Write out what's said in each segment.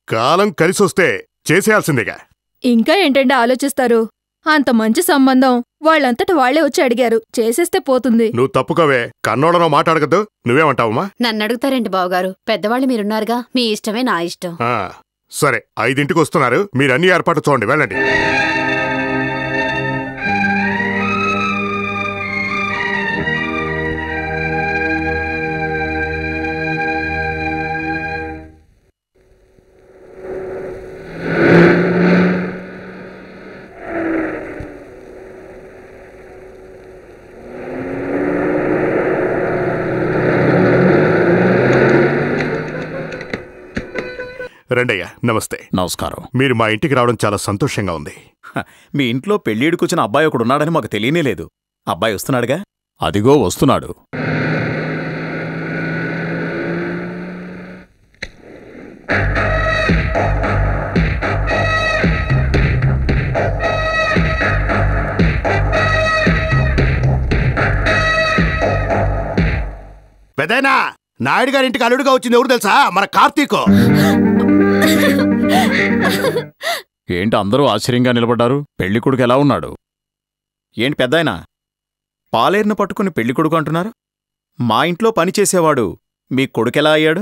కాలం కలిసొస్తే చేసేయాల్సిందేగా ఇంకా ఏంటంటే ఆలోచిస్తారు అంత మంచి సంబంధం వాళ్ళంతట వాళ్లే వచ్చి అడిగారు చేసేస్తే పోతుంది నువ్వు తప్పుకోవే కన్నోడనో మాట్లాడగద్దు నువ్వేమంటావమ్మా నన్ను అడుగుతారేంటి బావగారు పెద్దవాళ్ళు మీరున్నారుగా మీ ఇష్టమే నా ఇష్టం ఆ, సరే ఐదింటికి వస్తున్నారు మీరు అన్ని ఏర్పాటు చూడండి వెళ్ళండి రండయ్యా నమస్తే నమస్కారం మీరు మా ఇంటికి రావడం చాలా సంతోషంగా ఉంది హ, మీ ఇంట్లో పెళ్ళిడికొచ్చిన అబ్బాయి ఒకడున్నాడని మాకు తెలియనే లేదు అబ్బాయి వస్తున్నాడుగా అదిగో వస్తున్నాడు పెదైనా నాయుడు గారి ఇంటికి అల్లుడుగా వచ్చింది ఎవరు తెలుసా మన కార్తీక్ ఏంటి అందరూ ఆశ్చర్యంగా నిలబడ్డారు పెళ్లి కొడుకు ఎలా ఉన్నాడు ఏంటి పెద్దాయనా పాలేరును పట్టుకుని పెళ్లి కొడుకు అంటున్నారు మా ఇంట్లో పనిచేసేవాడు మీ కొడుకెలా అయ్యాడు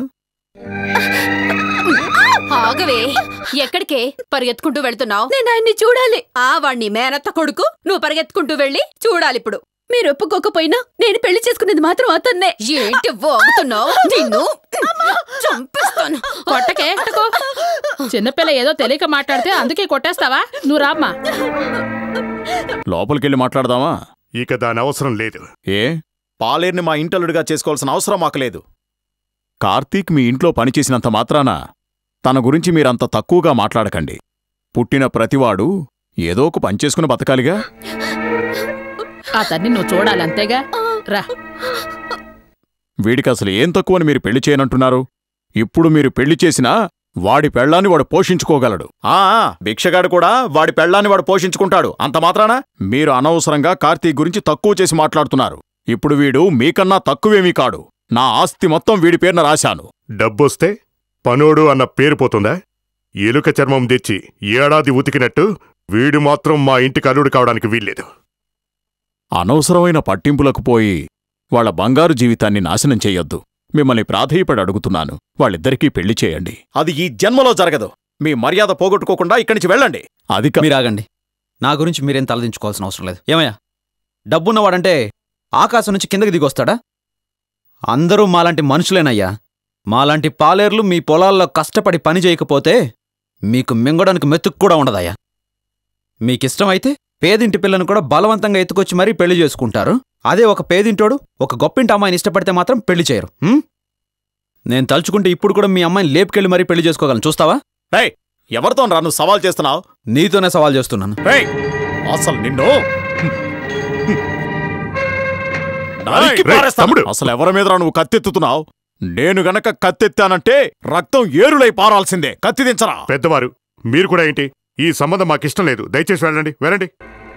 ఆగవే ఎక్కడికే పరిగెత్తుకుంటూ వెళ్తున్నావు నేను ఆయన్ని చూడాలి ఆ వాణ్ణి మేనత్త కొడుకు నువ్వు పరిగెత్తుకుంటూ వెళ్ళి చూడాలిప్పుడు మీరు ఒప్పుకోకపోయినా నేను పెళ్లి చేసుకునేది మాత్రం అతన్నే ఏంటి వాగుతున్నావు నిన్ను చంపిస్తాను కొట్టకే చిన్నపిల్ల ఏదో తెలియక మాట్లాడితే అందుకే కొట్టేస్తావా నువ్వు రామ్మా లోపలికెళ్ళి మాట్లాడదామా ఇక దాని అవసరం లేదు ఏ పాలేరుని మా ఇంటల్లుడిగా చేసుకోవాల్సిన అవసరం మాకు లేదు కార్తీక్ మీ ఇంట్లో పనిచేసినంత మాత్రాన తన గురించి మీరంత తక్కువగా మాట్లాడకండి పుట్టిన ప్రతివాడు ఏదో ఒక పని చేసుకుని బతకాలిగా అతన్ని నువ్వు చూడాలి అంతేగా రా వీడికి అసలు ఏం తక్కువని మీరు పెళ్లి చేయనంటున్నారు ఇప్పుడు మీరు పెళ్లి చేసినా వాడి పెళ్ళాన్ని వాడు పోషించుకోగలడు ఆ ఆ, భిక్షగాడు కూడా వాడి పెళ్ళాన్ని వాడు పోషించుకుంటాడు అంత మాత్రాన మీరు అనవసరంగా కార్తీక్ గురించి తక్కువ చేసి మాట్లాడుతున్నారు ఇప్పుడు వీడు మీకన్నా తక్కువేమీ కాడు నా ఆస్తి మొత్తం వీడి పేరున రాశాను డబ్బొస్తే పనోడు అన్న పేరు పోతుందా ఎలుక చర్మం తెచ్చి ఏడాది ఉతికినట్టు వీడు మాత్రం మా ఇంటికి అల్లుడు కావడానికి వీల్లేదు అనవసరమైన పట్టింపులకు పోయి వాళ్ళ బంగారు జీవితాన్ని నాశనం చెయ్యొద్దు మిమ్మల్ని ప్రాధేయపడి అడుగుతున్నాను వాళ్ళిద్దరికీ పెళ్లి చేయండి అది ఈ జన్మలో జరగదు మీ మర్యాద పోగొట్టుకోకుండా ఇక్కడి నుంచి వెళ్ళండి అది కా- మీరు ఆగండి నా గురించి మీరేం తలదించుకోవాల్సిన అవసరం లేదు ఏమయ్యా డబ్బున్నవాడంటే ఆకాశం నుంచి కిందకి దిగొస్తాడా అందరూ మాలాంటి మనుషులేనయ్యా మాలాంటి పాలేర్లు మీ పొలాల్లో కష్టపడి పని చేయకపోతే మీకు మింగడానికి మెతుకు కూడా ఉండదయ్యా మీకిష్టమైతే పేదింటి పిల్లను కూడా బలవంతంగా ఎత్తుకొచ్చి మరీ పెళ్లి చేసుకుంటారు అదే ఒక పేదింటోడు ఒక గొప్పింటి అమ్మాయిని ఇష్టపడితే మాత్రం పెళ్లి చేయరు ఉం? నేను తలుచుకుంటే ఇప్పుడు కూడా మీ అమ్మాయిని లేపుకెళ్ళి మరీ పెళ్లి చేసుకోగలను చూస్తావా రేయ్, ఎవరితో రా నువ్వు సవాల్ చేస్తున్నావు నీతోనే సవాల్ చేస్తున్నాను రేయ్, అసలు నిన్ను నరికి రేయ్, పారేస్తాను. తమ్ముడు. అసలు ఎవరి మీద నువ్వు కత్తెత్తుతున్నావు నేను గనక కత్తెత్తానంటే రక్తం ఏరులై పారాల్సిందే కత్తి దించరా పెద్దవారు మీరు కూడా ఏంటి ఈ సంబంధం మాకిష్టం లేదు దయచేసి వెళ్ళండి వెళ్ళండి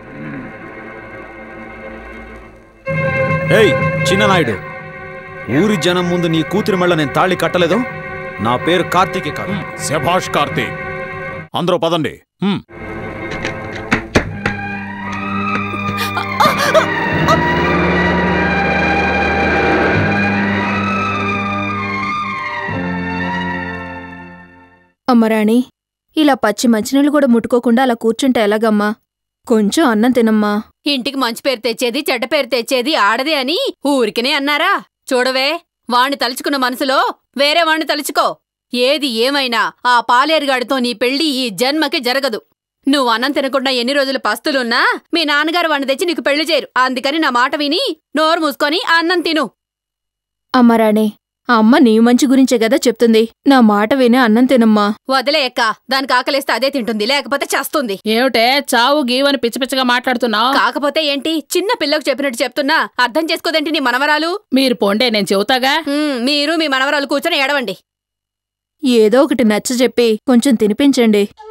ఏయ్ చిన్ననాయుడు ఊరి జనం ముందు నీ కూతురి మెళ్ళ నేను తాళి కట్టలేదు నా పేరు కార్తీకే కాదు శభాష్ కార్తీక్ అందరూ పదండి హ్మ్. అమ్మరాణి ఇలా పచ్చి మంచినీళ్ళు కూడా ముట్టుకోకుండా అలా కూర్చుంటే ఎలాగమ్మా కొంచెం అన్నం తినమ్మా ఇంటికి మంచి పేరు తెచ్చేది చెడ్డ పేరు తెచ్చేది ఆడదే అని ఊరికినే అన్నారా చూడవే వాణ్ణి తలుచుకున్న మనసులో వేరే వాణ్ణి తలుచుకో ఏది ఏమైనా ఆ పాలేరుగాడితో నీ పెళ్లి ఈ జన్మకి జరగదు నువ్వు అన్నం తినకుండా ఎన్ని రోజులు పస్తులున్నా మీ నాన్నగారు వాణ్ణి తెచ్చి నీకు పెళ్లి చేయరు అందుకని నా మాట విని నోరు మూసుకొని ఆ అన్నం తిను అమ్మరాణి ఆ అమ్మ నీ మంచి గురించే కదా చెప్తుంది నా మాట విని అన్నం తినమ్మా వదిలే ఎక్క దానికి ఆకలిస్తే అదే తింటుంది లేకపోతే చేస్తుంది ఏమిటే చావు గీవని పిచ్చి పిచ్చిగా మాట్లాడుతున్నావు కాకపోతే ఏంటి చిన్న పిల్లకు చెప్పినట్టు చెప్తున్నా అర్థం చేసుకోదేంటి నీ మనవరాలు మీరు పోండే నేను చెబుతాగా హ్మ్, మీరు మీ మనవరాలు కూర్చొని ఏడవండి ఏదో ఒకటి నచ్చ చెప్పి కొంచెం తినిపించండి